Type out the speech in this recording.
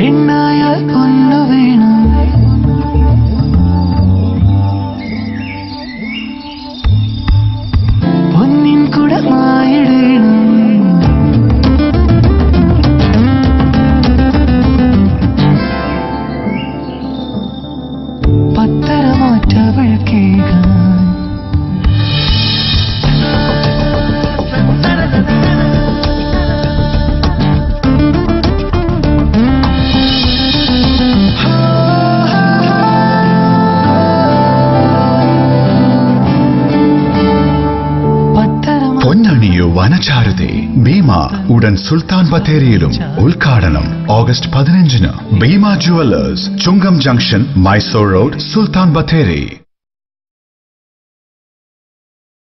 പെണ്ണായാൽ പൊന്നു വേണം പൊന്നിൻ കുടമായിടേണം പത്തരമാറ്റവൾ കേൾക്കാൻ പത്തരമാ പൊന്നണിയു വനചാരുതേ ഭീമ ഉടൻ സുൽത്താൻ ബത്തേരിയിലും ഉദ്ഘാടനം ഓഗസ്റ്റ് പതിനഞ്ചിന് Bhima jewellers Chungam junction Mysore road Sultan Bathery